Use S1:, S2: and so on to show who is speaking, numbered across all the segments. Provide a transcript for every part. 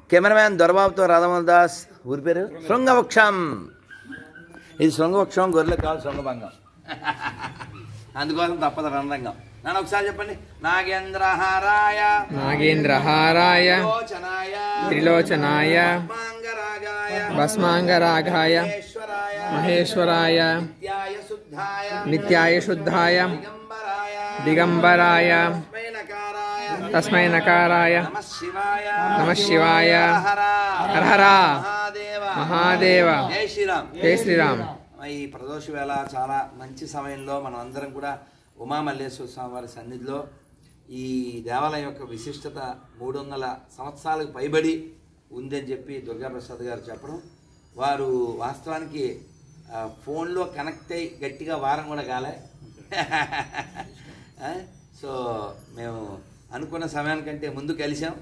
S1: Cameraman దొరబాబుతో Radhamohan Das ఊరి పేరు శృంగవృక్షం ఇది శృంగవృక్షం గొర్రెల కాదు శృంగభంగం అందుకోసం తప్పదు రణరంగం నన్ను ఒకసారి చెప్పండి నాగేంద్రహారాయ
S2: నాగేంద్రహారాయ
S1: త్రిలోచనాయ
S2: త్రిలోచనాయ
S1: భస్మాంగరాగాయ
S2: భస్మాంగరాఘాయ
S1: మహేశ్వరాయ
S2: మహేశ్వరాయ
S1: నిత్యాయ శుద్ధాయ
S2: నిత్యాయ శుద్ధాయ
S1: దిగంబరాయ
S2: దిగంబరాయ
S1: తస్మైనకారాయ
S2: తస్మై నకారాయ
S1: నమ శివాయ
S2: నమ శివాయ
S1: హర
S2: హర హర
S1: మహాదేవ
S2: మహాదేవ
S1: జై శ్రీరామ్
S2: జై శ్రీరామ్
S1: ఈ ప్రదోష వేళ చాలా మంచి సమయంలో మనం అందరం కూడా ఉమామల్లేశ్వర స్వామి వారి సన్నిధిలో ఈ దేవాలయం యొక్క విశిష్టత మూడు వందల సంవత్సరాలకు పైబడి ఉందని చెప్పి దుర్గాప్రసాద్ గారు చెప్పడం వారు వాస్తవానికి ఆ, ఫోన్లో కనెక్ట్ అయ్యి గట్టిగా వారం కూడా కాలే ఆ, సో మేము అనుకున్న సమయానికంటే ముందు కలిసాం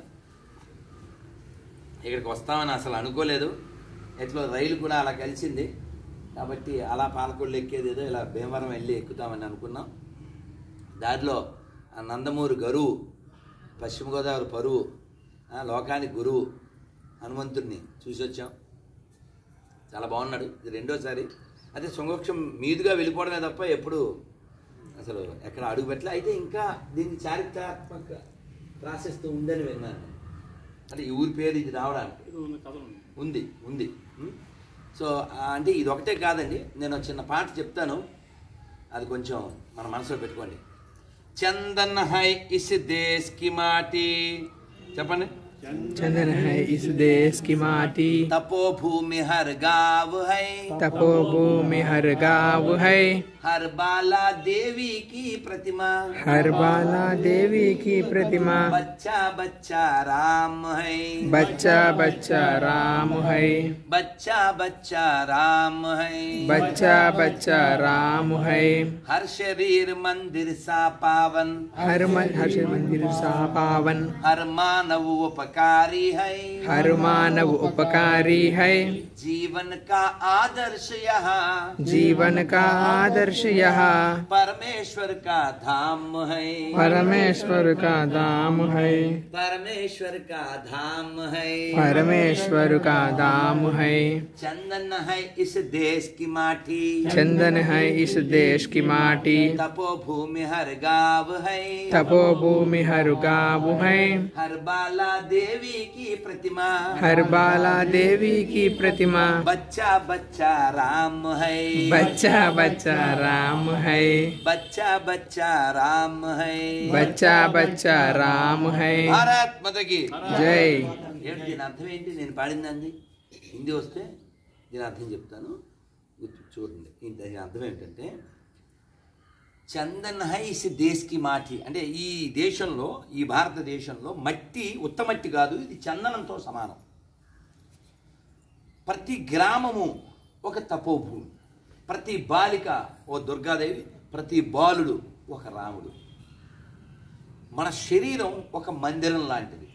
S1: ఇక్కడికి వస్తామని అసలు అనుకోలేదు ఎట్లో రైలు కూడా అలా కలిసింది కాబట్టి అలా పాలకొల్లు ఎక్కేది ఏదో ఇలా భీమవరం వెళ్ళి ఎక్కుతామని అనుకున్నాం దారిలో ఆ నందమూరి గరువు పశ్చిమ గోదావరి పరువు ఆ, లోకానికి గురువు హనుమంతుడిని చూసి వచ్చాం చాలా బాగున్నాడు ఇది రెండోసారి అదే శృంగవృక్షం మీదుగా వెళ్ళిపోవడమే తప్ప ఎప్పుడు అసలు ఎక్కడ అడుగు పెట్టలే అయితే ఇంకా దీనికి చారిత్రాత్మక ప్రాశస్తం ఉందని విన్నాను నేను. అంటే ఈ ఊరి పేరు ఇది రావడానికి ఉంది ఉంది ఉం? సో ఆ, అంటే ఇది ఒకటే కాదండి నేను ఒక చిన్న పాట చెప్తాను అది కొంచెం మన మనసులో పెట్టుకోండి చందన్ హై ఇస్ దేశ్ కి మాటి చెప్పండి
S2: चंदन है इस देश की माटी
S1: तपो भूमि हर गाँव है
S2: तपोभूमि हर गाँव है
S1: हर बाला देवी की प्रतिमा
S2: हर बाला देवी की प्रतिमा
S1: बच्चा बच्चा राम है
S2: बच्चा बच्चा राम है
S1: बच्चा बच्चा राम है
S2: बच्चा बच्चा राम है
S1: हर शरीर मंदिर सा पावन
S2: हर मन हर मंदिर सा पावन
S1: हर मानव उपकारी है
S2: हर मानव उपकारी है
S1: जीवन का आदर्श यहाँ
S2: जीवन का आदर्श यहाँ
S1: परमेश्वर का धाम है
S2: परमेश्वर का धाम है
S1: परमेश्वर का धाम है
S2: परमेश्वर का धाम है
S1: चंदन है इस देश की माटी
S2: चंदन है इस देश की माटी
S1: तपो भूमि हर गाँव है
S2: तपोभूमि हर गाँव है
S1: हर बाला देवी की प्रतिमा
S2: हर बाला देवी की प्रतिमा
S1: बच्चा बच्चा राम है
S2: बच्चा बच्चा राम है
S1: बच्चा बच्चा राम है
S2: बच्चा बच्चा राम है
S1: భారత్ మతకి
S2: जय
S1: ఏంటి దీని అర్థం ఏంటి నేను పాడిందండి హిందీ వస్తే దీని అర్థం చెప్తాను గుర్తు చూడండి ఈ- దీని అర్థం ఏంటంటే చందన్ హై ఇస్ దేశ్కి మాటి అంటే ఈ దేశంలో ఈ భారతదేశంలో మట్టి ఉత్తమట్టి కాదు ఇది చందనంతో సమానం ప్రతి గ్రామము ఒక తపోభూమి ప్రతి బాలిక ఓ దుర్గాదేవి ప్రతి బాలుడు ఒక రాముడు మన శరీరం ఒక మందిరం లాంటిది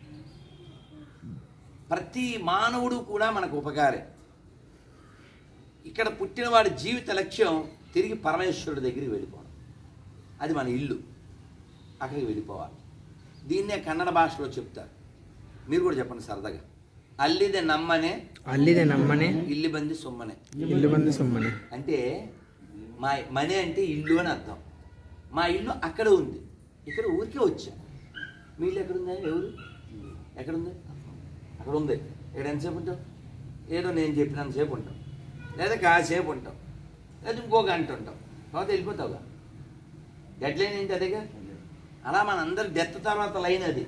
S1: ప్రతి మానవుడు కూడా మనకు ఉపకారే ఇక్కడ పుట్టిన వాడి జీవిత లక్ష్యం తిరిగి పరమేశ్వరుడి దగ్గరికి వెళ్ళిపోవడం అది మన ఇల్లు అక్కడికి వెళ్ళిపోవాలి దీన్నే కన్నడ భాషలో చెప్తారు మీరు కూడా చెప్పండి సరదాగా అల్లిదే నమ్మనే
S2: అల్లిదే నమ్మనే
S1: ఇల్లు బంది సొమ్మనే
S2: ఇల్లు బంది సొమ్మనే
S1: అంటే మా మనే అంటే ఇల్లు అని అర్థం మా ఇల్లు అక్కడ ఉంది ఇక్కడ ఊరికే వచ్చా మీ ఇల్లు ఎక్కడుందా ఎవరు ఎక్కడుంది అక్కడ ఉంది ఇక్కడ ఎంతసేపు ఉంటాం ఏదో నేను చెప్పినంతసేపు ఉంటాం లేదా కాసేపు ఉంటాం లేదా ఇంకో గంట ఉంటాం తర్వాత వెళ్ళిపోతావుగా డెడ్ లైన్ ఏంటి అదేగా అలా మనందరి డెత్ తర్వాత లైన్ అది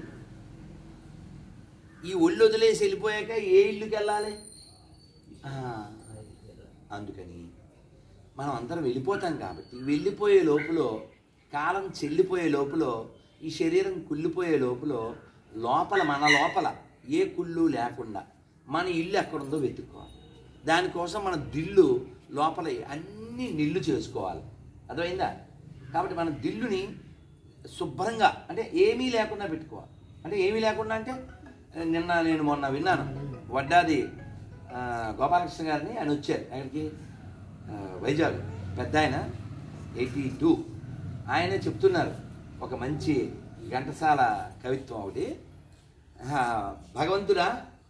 S1: ఈ ఒళ్ళు వదిలేసి వెళ్ళిపోయాక ఏ ఇల్లుకి వెళ్ళాలి ఆ, అందుకని మనం అందరం వెళ్ళిపోతాం కాబట్టి వెళ్ళిపోయే లోపల కాలం చెల్లిపోయే లోపల ఈ శరీరం కుళ్ళిపోయే లోపల లోపల మన లోపల ఏ కుళ్ళు లేకుండా మన ఇల్లు ఎక్కడుందో వెతుక్కోవాలి దానికోసం మన దిల్లు లోపల అన్ని నిల్లు చేసుకోవాలి అర్థమైందా కాబట్టి మన దిల్లుని శుభ్రంగా అంటే ఏమీ లేకుండా పెట్టుకోవాలి అంటే ఏమీ లేకుండా అంటే నిన్న నేను మొన్న విన్నాను వడ్డాది ఆ, గోపాలకృష్ణ గారిని ఆయన వచ్చారు ఆయనకి ఆ, వైజాగ్ పెద్ద ఆయన ఎయిటీ టూ ఆయనే చెప్తున్నారు ఒక మంచి ఘంటసాల కవిత్వం ఒకటి ఆ, భగవంతుడా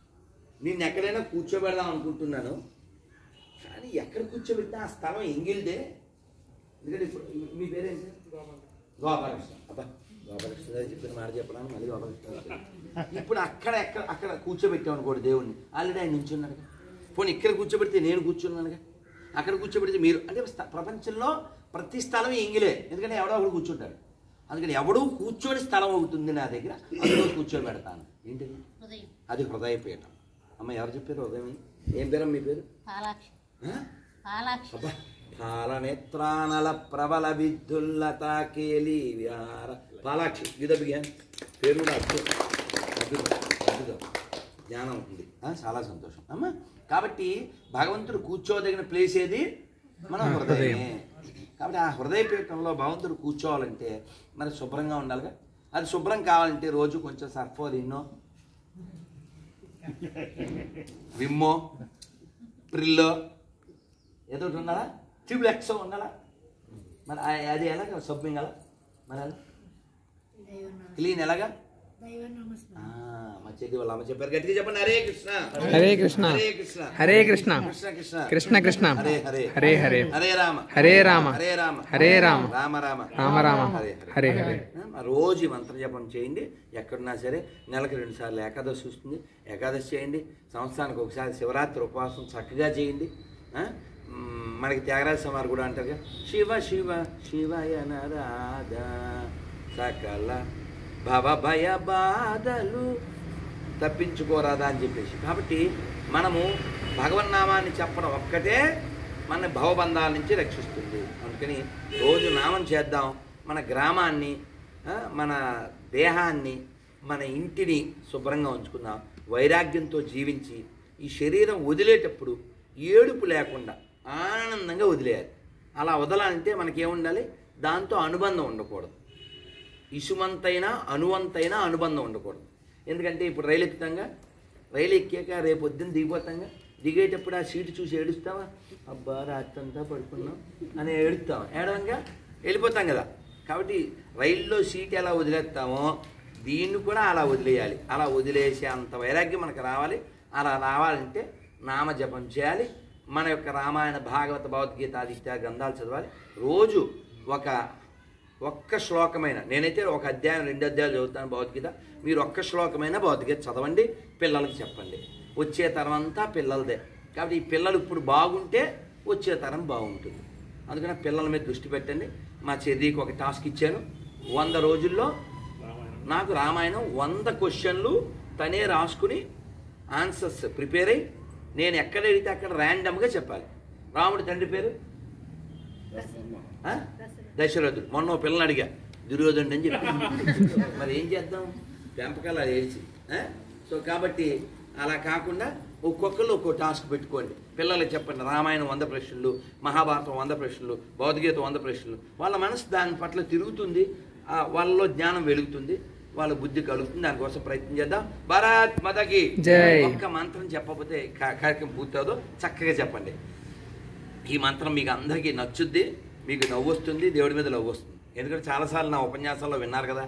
S1: నిన్ను ఎక్కడైనా కూర్చోబెడదాం అనుకుంటున్నాను కానీ ఎక్కడ కూర్చోబెట్టినా ఆ స్థలం ఎంగిల్దే ఎందుకంటే ఇప్పుడు మీ- మీ పేరేంటి గోపాలకృష్ణ అబ్బా గోపాలకృష్ణ గారు చెప్పిన మాట చెప్పడానికి మళ్ళీ గోపాలకృష్ణ గారు చెప్పారు. ఇప్పుడు అక్కడ ఎక్కడ అక్కడ కూర్చోబెట్టాం అనుకోండి దేవుణ్ణి ఆల్రెడీ ఆయన నించున్నాడుగా పోనీ ఇక్కడ కూర్చోబెడితే నేను కూర్చున్నానుగా అక్కడ కూర్చోబెడితే మీరు అంటే స్థ- ప్రపంచంలో ప్రతి స్థలం ఎంగిలే ఎందుకంటే ఎవడో ఒకడు కూర్చుంటాడు అందుకని ఎవడో కూర్చొని స్థలం అవుతుంది నా దగ్గర అందులో కూర్చోబెడతాను ఏంటిది
S3: ఉదయం
S1: అది హృదయపీఠం అమ్మ ఎవరు చెప్పారు హృదయం అని? ఏం పేరమ్మ మీ పేరు
S3: పాలాక్షి
S1: ఆ?
S3: పాలాక్షి
S1: అబ్బా పాలనేత్రానల ప్రబల విద్యుల్లత కేలి విహార పాలాక్షి ఇది బిగాన్ పేరు కూడా అద్భుతం అద్భుతం అద్భుతం జ్ఞానం ఉంటుంది ఆ, చాలా సంతోషం అమ్మా కాబట్టి భగవంతుడు కూర్చోదగిన ప్లేస్ ఏది మన హృదయమే కాబట్టి ఆ హృదయ పీఠంలో భగవంతుడు కూర్చోవాలంటే మరి శుభ్రంగా ఉండాలిగా అది శుభ్రం కావాలంటే రోజు కొంచెం సర్ఫోలిన్నో విమ్మో ప్రిల్లో ఏదో ఒకటి ఉండాలా ట్రిపుల్ ఎక్స్ ఉండాలా మరి ఆ- అది ఎలాగ సబ్బింగ్ అలా మరి ఎలా క్లీన్ ఎలాగా ఆ, మా చెల్లి వాళ్ళ అమ్మ చెప్పారు గట్టిగా చెప్పండి హరే కృష్ణ
S2: హరే కృష్ణ
S1: హరే కృష్ణ
S2: హరే కృష్ణ
S1: కృష్ణ కృష్ణ
S2: కృష్ణ కృష్ణ
S1: హరే హరే
S2: హరే హరే
S1: హరే రామ
S2: హరే రామ
S1: హరే రామ
S2: హరే రామ
S1: రామ రామ
S2: రామ రామ
S1: హరే
S2: హరే హరే
S1: ఆ, రోజు ఈ మంత్ర జపం చేయండి ఎక్కడున్నా సరే నెలకు రెండు సార్లు ఏకాదశి వస్తుంది ఏకాదశి చేయండి సంవత్సరానికి ఒకసారి శివరాత్రి ఉపవాసం చక్కగా చేయండి ఆ? మ్, మనకి త్యాగరాజ సమారు కూడా అంటారు శివ శివ శివయ నరాధ సకల భవ భయ బాధలు తప్పించుకోరాదా అని చెప్పేసి కాబట్టి మనము భగవన్నామాన్ని చెప్పడం ఒక్కటే మన భవబంధాల నుంచి రక్షిస్తుంది అందుకని రోజు నామం చేద్దాం మన గ్రామాన్ని ఆ, మన దేహాన్ని మన ఇంటిని శుభ్రంగా ఉంచుకుందాం వైరాగ్యంతో జీవించి ఈ శరీరం వదిలేటప్పుడు ఏడుపు లేకుండా ఆనందంగా వదిలేయాలి అలా వదలాలంటే మనకేముండాలి దాంతో అనుబంధం ఉండకూడదు ఇసుమంతైనా అనువంతైనా అనుబంధం ఉండకూడదు ఎందుకంటే ఇప్పుడు రైలు ఎక్కుతాంగా రైలు ఎక్కాక రేపు పొద్దున్న దిగిపోతాంగా దిగేటప్పుడు ఆ సీటు చూసి ఏడుస్తావా అబ్బా రాత్రంతా పడుకున్నాం అని ఏడుస్తాం ఏడవంగా వెళ్ళిపోతాం కదా కాబట్టి రైల్లో సీట్ ఎలా వదిలేస్తామో దీన్ని కూడా అలా వదిలేయాలి అలా వదిలేసే అంత వైరాగ్యం మనకు రావాలి అలా రావాలంటే నామజపం చేయాలి మన యొక్క రామాయణ భాగవత భగవద్గీత ఆది ఇత్యాది గ్రంథాలు చదవాలి రోజు ఒక ఒక్క శ్లోకమైన నేనైతే ఒక అధ్యాయం రెండు అధ్యాయాలు చదువుతాను భగవద్గీత మీరు ఒక్క శ్లోకమైన భగవద్గీత చదవండి పిల్లలకి చెప్పండి వచ్చే తరం అంతా పిల్లలదే కాబట్టి ఈ పిల్లలు ఇప్పుడు బాగుంటే వచ్చే తరం బాగుంటుంది అందుకని పిల్లల మీద దృష్టి పెట్టండి మా చెర్రీకి ఒక టాస్క్ ఇచ్చాను వంద రోజుల్లో నాకు రామాయణం వంద క్వశ్చన్లు తనే రాసుకుని ఆన్సర్స్ ప్రిపేర్ అయ్యి నేను ఎక్కడ అడిగితే అక్కడ ర్యాండమ్గా చెప్పాలి రాముడి తండ్రి పేరు ఆ? దశరథుడు మొన్న ఓ పిల్లని అడిగా దుర్యోధనుడు అని చెప్పి మరి ఏం చేద్దాం పెంపకాలు అది ఏడ్చి ఆ? సో కాబట్టి అలా కాకుండా ఒక్కొక్కరు ఒక్కో టాస్క్ పెట్టుకోండి పిల్లలకి చెప్పండి రామాయణం వంద ప్రశ్నలు మహాభారతం వంద ప్రశ్నలు భౌతికగీత వంద ప్రశ్నలు వాళ్ళ మనసు దాని పట్ల తిరుగుతుంది ఆ వాళ్ళలో జ్ఞానం వెలుగుతుంది వాళ్ళ బుద్ధి కలుగుతుంది దానికోసం ప్రయత్నం చేద్దాం భారత్ మదకి
S2: జై.
S1: ఒక్క మంత్రం చెప్పకపోతే కా- కార్యక్రమం పూర్తవుదో చక్కగా చెప్పండి ఈ మంత్రం మీకు అందరికీ నచ్చుద్ది మీకు నవ్వు వస్తుంది దేవుడి మీద నవ్వు వస్తుంది ఎందుకంటే చాలాసార్లు నా ఉపన్యాసాల్లో విన్నారు కదా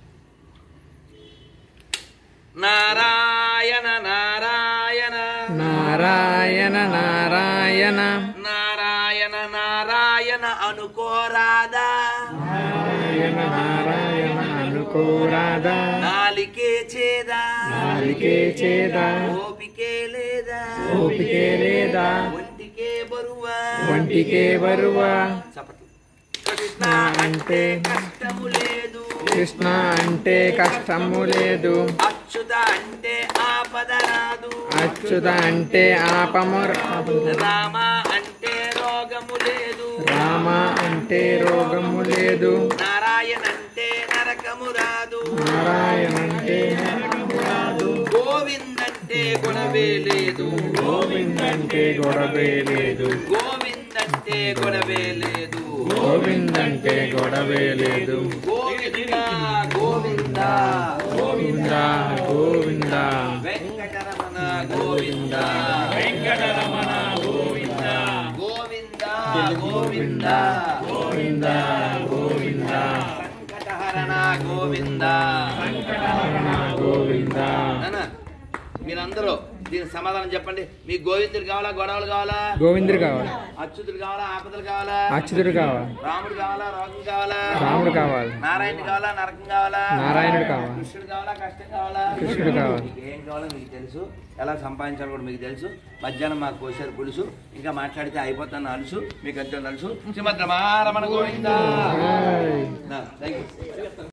S1: నారాయణ నారాయణ
S2: నారాయణ నారాయణ
S1: నారాయణ నారాయణ అనుకోరాదా
S2: నారాయణ నారాయణ అనుకోరాదా
S1: నాలికే చేదా
S2: నాలికే చేదా
S1: ఓపికే లేదా
S2: ఓపికే లేదా
S1: ఒంటికే బరువా
S2: ఒంటికే బరువా
S1: చప్పట్లు కృష్ణ అంటే కష్టము లేదు
S2: కృష్ణ అంటే కష్టము లేదు
S1: అచ్యుత అంటే ఆపద రాదు
S2: అచ్యుత అంటే ఆపము
S1: రామ అంటే రోగము లేదు
S2: రామ అంటే రోగము లేదు
S1: నారాయణ అంటే నరకము రాదు
S2: నారాయణ అంటే
S1: గోవింద్ అంటే గొడవే లేదు
S2: గోవింద్ అంటే గొడవే లేదు
S1: గోవింద్ అంటే గొడవే లేదు
S2: గోవింద్ అంటే గొడవే లేదు
S1: గోవింద గోవింద
S2: గోవింద గోవింద
S1: వెంకటరమణ గోవింద వెంకటరమణ గోవింద గోవింద గోవింద
S2: గోవింద గోవింద
S1: సంకటహరణ గోవింద
S2: రమణ గోవింద
S1: నాన్న మీరందరూ దీనికి సమాధానం చెప్పండి మీకు గోవిందుడు కావాలా గొడవలు కావాలా
S2: గోవిందుడు కావాలి
S1: అచ్యుతుడు కావాలా ఆపదలు కావాలా
S2: అచ్యుతుడు కావాలి
S1: రాముడు కావాలా రోగం కావాలా
S2: రాముడు కావాలి
S1: నారాయణ కావాలా నరకం కావాలా
S2: నారాయణుడు కావాలి
S1: కృష్ణుడు కావాలా కష్టం కావాలా
S2: కృష్ణుడు కావాలి.
S1: మీకు ఏం కావాలో మీకు తెలుసు ఎలా సంపాదించాలో కూడా మీకు తెలుసు మధ్యాహ్నం మాకు కోసారు పులుసు ఇంకా మాట్లాడితే అయిపోతాను అలుసు మీకు అంతే తెలుసు శ్రీమద్ రమారమణ గోవిందా
S2: హాయ్.
S1: Thank you